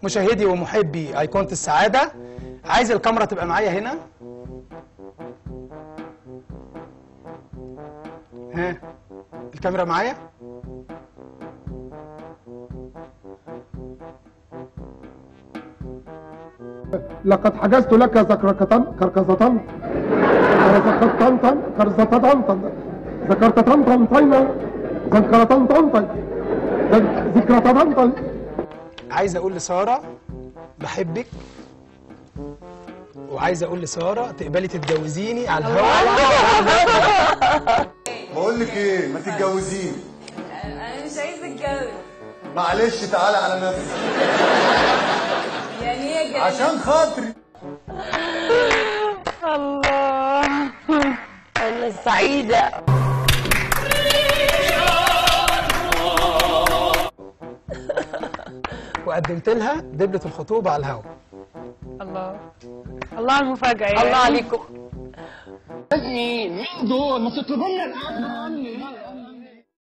مشاهدي ومحبي ايقونه السعاده عايز الكاميرا تبقى معايا هنا ها الكاميرا معايا لقد حجزت لك زكركتن كركزتن كرزكتن كرزتن ذكرتن طنطينا ذكرتن طنطي ذكرتن طنطي عايز اقول لساره بحبك وعايز اقول لساره تقبلي تتجوزيني على الهواء بقول لك ايه ما تتجوزيني انا مش عايزه اتجوز معلش تعالى على نفسك يعني ايه جاي عشان خاطري الله انا سعيده وقدمت لها دبلة الخطوبة على الهواء الله الله على المفاجأة يا الله عليكم مين دول ما تطلبوا لنا الاكل عني